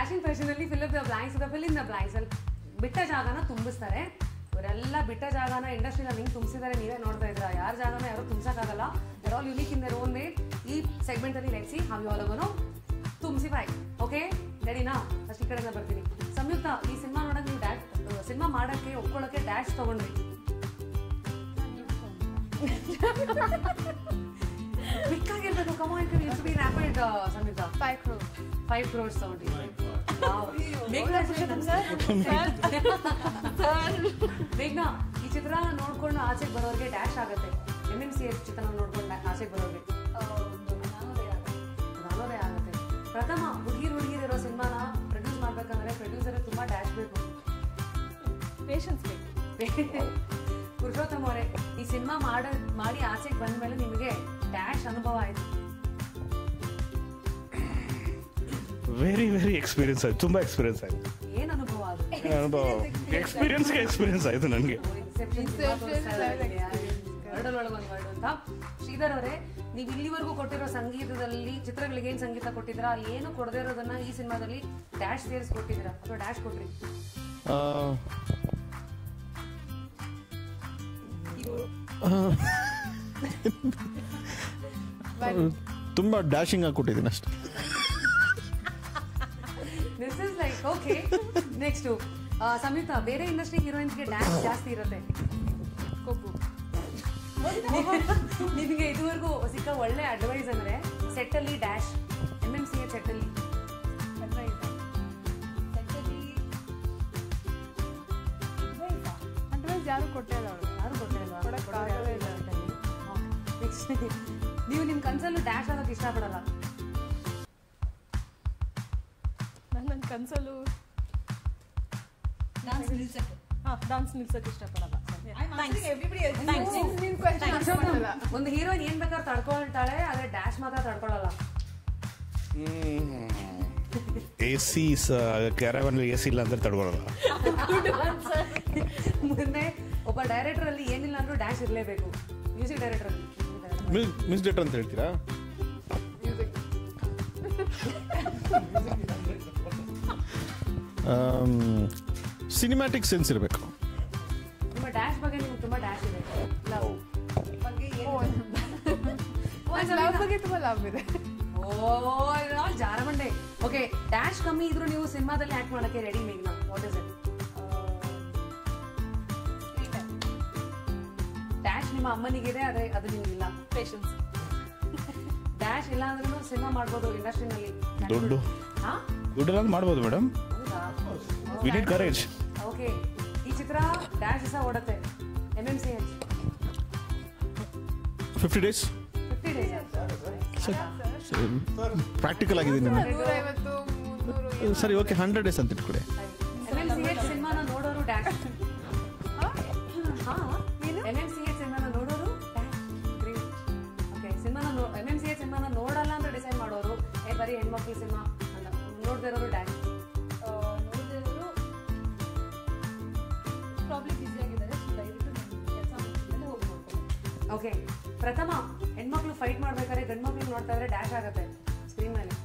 Dashing fashion ಅಲ್ಲಿ fill the blanks fill in the blanks ಅಲ್ಲಿ ಬಿಟ್ಟ ಜಾಗನ ತುಂಬಿಸ್ತಾರೆ ಇವರೆಲ್ಲ ಬಿಟ್ಟ ಜಾಗನ ಇಂಡಸ್ಟ್ರಿನ ಹಿಂಗ್ ತುಂಬಿಸಿದ್ದಾರೆ ನೀವೇ ನೋಡ್ತಾ ಇದ್ರ ಯಾರ ಜಾಗನ ಯಾರು ತುಂಬಿಸಕ್ಕಾಗಲ್ಲ ಯಾರು all unique in their own way ಈ ಸೆಗ್ಮೆಂಟ್ ಅಲ್ಲಿ ಲೆಟ್ಸಿ ಹಾವ್ ಯೋಲಗನು ತುಂಬಿಸಿ ಬಾಯ್ ಓಕೆ ರೆಡಿನಾ ಫಸ್ಟ್ ಈ ಕಡೆಯಿಂದ ಬರ್ತೀನಿ ಸಂಯುಕ್ತ ಈ ಸಿನಿಮಾ ನೋಡಕ್ ನೀವು ಡ್ಯಾಶ್ ಸಿನಿಮಾ ಮಾಡಕ್ಕೆ ಒಪ್ಕೊಳ್ಳೋಕೆ ಡ್ಯಾಶ್ ತಗೊಂಡ್ರಿ ಕ್ವಿಕ್ ಆಗಿರ್ಬೇಕು come on it's be rapid Samyuktha five crore five crores ತಗೊಂಡ್ರಿ ಬೇಗ ಬೇಗನಾ ಈ ಚಿತ್ರ ನೋಡ್ಕೊಂಡು ಆಚೆಗೆ ಬರೋರಿಗೆ ಡ್ಯಾಶ್ ಆಗುತ್ತೆ ಎಂ ಎಂ ಸಿ ಎಸ್ ಚಿತ್ರ ನೋಡ್ಕೊಂಡು ಆಚೆಗೆ ಬರೋರಿಗೆ ನಾನೋದೇ ಆಗುತ್ತೆ ಪ್ರಥಮ ಹುಡುಗಿರು ಹುಡುಗಿರು ಇರೋ ಸಿನಿಮಾನ ಪ್ರೊಡ್ಯೂಸ್ ಮಾಡ್ಬೇಕಂದ್ರೆ ಪ್ರೊಡ್ಯೂಸರ್ ತುಂಬಾ ಡ್ಯಾಶ್ ಬೇಕು ಪೇಷನ್ಸ್ ಬೇಕು ಪುರುಷೋತ್ತಮ ಅವರೇ ಈ ಸಿನಿಮಾ ಮಾಡ ಮಾಡಿ ಆಚೆಗೆ ಬಂದ್ಮೇಲೆ ನಿಮಗೆ ಡ್ಯಾಶ್ ಅನುಭವ ಆಯ್ತು ವೆರಿ ವೆರಿ ಎಕ್ಸ್ಪೀರಿಯನ್ಸ್ ಆಯ್ತು ತುಂಬ ಎಕ್ಸ್ಪೀರಿಯನ್ಸ್ ಆಯ್ತು ಏನ್ ಅನುಭವ ಅದು ಅನುಭವ ಎಕ್ಸ್ಪೀರಿಯನ್ಸ್ಗೆ ಎಕ್ಸ್ಪೀರಿಯನ್ಸ್ ಆಯ್ತು ನನಗೆ ವರ್ಡಲ್ ಒಂದು ವರ್ಡ್ ಅಂತ ಶ್ರೀಧರ್ ಅವರೇ ನೀವು ಇಲ್ಲಿವರೆಗೂ ಕೊಟ್ಟಿರೋ ಸಂಗೀತದಲ್ಲಿ ಚಿತ್ರಗಳಿಗೆ ಏನ್ ಸಂಗೀತ ಕೊಟ್ಟಿದ್ದೀರಾ ಅಲ್ಲಿ ಏನು ಕೊಡದೇ ಇರೋದನ್ನ ಈ ಸಿನಿಮಾದಲ್ಲಿ ಡ್ಯಾಶ್ ಸೇರಿಸಿ ಕೊಟ್ಟಿದ್ದೀರಾ ಅಥವಾ ಡ್ಯಾಶ್ ಕೊಟ್ರಿ ತುಂಬ ಡ್ಯಾಶಿಂಗ್ ಆಗಿ ಕೊಟ್ಟಿದ್ದೀನಿ ಅಷ್ಟೇ this is like okay next Samyuktha ಬೇರೆ ಇಂಡಸ್ಟ್ರಿ ಹೀರೋಯಿನ್ಸ್ಗೆ ಡ್ಯಾನ್ಸ್ ಜಾಸ್ತಿ ಇರುತ್ತೆ ಕೊಬ್ಬು ನಿಮಗೆ ಇದುವರೆಗೂ ಸಿಕ್ಕ ಒಳ್ಳೆ ಅಡ್ವೈಸ್ ಅಂದ್ರೆ ಸೆಟ್ ಅಲ್ಲಿ dash M M C A set ಅಲ್ಲಿ ಅಡ್ವೈಸ್ ಯಾರು ಕೊಟ್ಟೇ ಇಲ್ಲ ಅವಳು ಯಾರು ಗೊತ್ತಿಲ್ವಾ ಕೊಡಕ್ ಆಗಲ್ಲ ಇಲ್ಲ. ನೆಕ್ಸ್ಟ್ ನೀವು ನಿಮ್ ಕನ್ಸಲ್ಲೂ ಡ್ಯಾಶ್ ಆಗೋಕೆ ಇಷ್ಟಪಡಲ್ಲ ನಾನು ನನ್ನ ಕನ್ಸಲ್ಲೂ ಹಾಂ ಡಾನ್ಸ್ ನಿಲ್ಸಕ್ಕೆ ಇಷ್ಟಪಡಲ್ಲ ನಿನ್ question answer ಮಾಡಲ್ಲ. ಒಂದು ಹೀರೋಯಿನ್ ಏನ್ ಬೇಕಾದ್ರೂ ತಡ್ಕೊಳ್ತಾಳೆ ಆದ್ರೆ ಡ್ಯಾಶ್ ಮಾತ್ರ ತಡ್ಕೊಳಲ್ಲ ಎ ಸಿ ಕ್ಯಾರವನಲ್ಲಿ ಎ ಸಿ ಇಲ್ಲ ಅಂತ ತಡ್ಕೊಳಲ್ಲ ಮುಂದೆ ಒಬ್ಬ ಡೈರೆಕ್ಟರ್ ಅಲ್ಲಿ ಏನಿಲ್ಲ ಅಂದ್ರೂ ಡ್ಯಾಶ್ ಇರಲೇಬೇಕು ಮ್ಯೂಸಿಕ್ ಡೈರೆಕ್ಟರ್ ಅಲ್ಲಿ ಮಿಸ್ ಡೇಟ್ ಅಂತ ಹೇಳ್ತೀರಾ ಸಿನಿಮ್ಯಾಟಿಕ್ ಸೆನ್ಸ್ ಇರಬೇಕು ನಿಮ್ಮ ಡ್ಯಾಶ್ ಬಗ್ಗೆ ನಿಮ್ಗೆ ತುಂಬಾ ಡ್ಯಾಶ್ ಇದೆ ಲವ್ ಲವ್ ಬಗ್ಗೆ ತುಂಬಾ ಲವ್ ಇದೆ ಓ ಜಾರಮಂಡೆ ಓಕೆ ಡ್ಯಾಶ್ ಕಮ್ಮಿ ಇದ್ರು ನೀವು ಸಿನಿಮಾದಲ್ಲಿ ಆಕ್ಟ್ ಮಾಡಕ್ಕೆ ರೆಡಿ ಮೇಘ್ನ ವಾಟ್ ಇಸ್ ಇಟ್ ಡ್ಯಾಶ್ ನಿಮ್ಮ ಅಮ್ಮನಿಗಿದೆ ಅದೇ ಅದು ನಿಮ್ಗಿಲ್ಲ ಪೇಷನ್ಸ್ ಡ್ಯಾಶ್ ಇಲ್ಲ ಅಂದ್ರೂ ಸಿನಿಮಾ ಮಾಡ್ಬೋದು ಇಂಡಸ್ಟ್ರಿನಲ್ಲಿ ದುಡ್ಡು ಹಾ ದುಡ್ಡೆಲ್ಲ ಮಾಡ್ಬೋದು madam we need courage okay ಈ ಚಿತ್ರ ಡ್ಯಾಶ್ ಸಹ ಓಡುತ್ತೆ M M C H fifty days fifty days practical ಆಗಿದ್ದೀನಿ ನಾನು ನೂರೈವತ್ತು ಮುನ್ನೂರು ಸರಿ ಓಕೆ ಹಂಡ್ರೆಡ್ ಡೇಸ್ ಅಂತ ಇಟ್ಕೊಡಿ ಎಂ ಎಂ ಸಿ ಎಚ್ ಸಿನಿಮಾನ ನೋಡೋರು ಡ್ಯಾಶ್ ಹಾ ಎಂ ಎಂ ಸಿ ಎಚ್ ಸಿನಿಮಾನ ನೋಡೋರು ಡ್ಯಾಶ್ ಗ್ರೇಟ್ ಓಕೆ ಸಿನಿಮಾನ ಎಂ ಎಂ ಸಿ ಎಚ್ ಸಿನಿಮಾನ ನೋಡಲ್ಲ ಅಂತ ಡಿಸೈಡ್ ಮಾಡೋರು ಏ ಬರೀ ಹೆಣ್ಮಕ್ಳು ಸಿನಿಮಾ ಅಂತ ನೋಡದೇ ಇರೋರು ಡ್ಯಾಶ್ ನೋಡಿದವರು ಪ್ರಾಬ್ಲಿ ಬ್ಯುಸಿ ಆಗಿದ್ದಾರೆ ದಯವಿಟ್ಟು ಕೆಲಸ ಮಾಡ್ತಿದ್ದಲ್ಲಿ ಹೋಗಿ ನೋಡ್ಕೊಂಡು ಓಕೆ ಪ್ರಥಮ ಹೆಣ್ಮಕ್ಳು ಫೈಟ್ ಮಾಡ್ಬೇಕಾದ್ರೆ ಗಂಡ್ಮಕ್ಳು ನೋಡ್ತಾ ಇದ್ರೆ ಡ್ಯಾಶ್ ಆಗುತ್ತೆ ಸ್ಕ್ರೀನ್ ಮೇಲೆ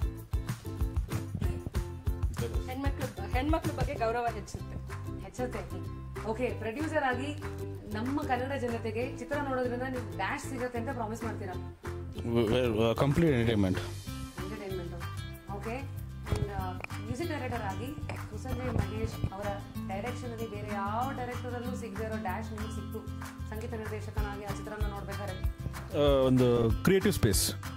ಹೆಣ್ಮಕ್ಳು ಹೆಣ್ಮಕ್ಳ ಬಗ್ಗೆ ಗೌರವ ಹೆಚ್ಚುತ್ತೆ ಹೆಚ್ಚುತ್ತೆ ಓಕೆ ಪ್ರೊಡ್ಯೂಸರ್ ಆಗಿ ನಮ್ಮ ಕನ್ನಡ ಜನತೆಗೆ ಚಿತ್ರ ನೋಡೋದ್ರಿಂದ ನೀವು ಡ್ಯಾಶ್ ಸಿಗುತ್ತೆ ಅಂತ ಪ್ರಾಮಿಸ್ ಮಾಡ್ತೀರಾ complete entertainment entertainment okay music director ಆಗಿ ಸುಸಂಜಯ್ ಮಹೇಶ್ ಅವರ ಡೈರೆಕ್ಷನ್ ಅಲ್ಲಿ ಬೇರೆ ಯಾವ ಡೈರೆಕ್ಟರ್ ಅಲ್ಲೂ ಸಿಗದೆ ಇರೋ ಡ್ಯಾಶ್ ನಿಮಗೆ ಸಿಕ್ತು ಸಂಗೀತ ನಿರ್ದೇಶಕನಾಗಿ ಆ ಚಿತ್ರನ ನೋಡ್ಬೇಕಾದ್ರೆ ಒಂದು ಕ್ರಿಯೇಟಿವ್ ಸ್ಪೇಸ್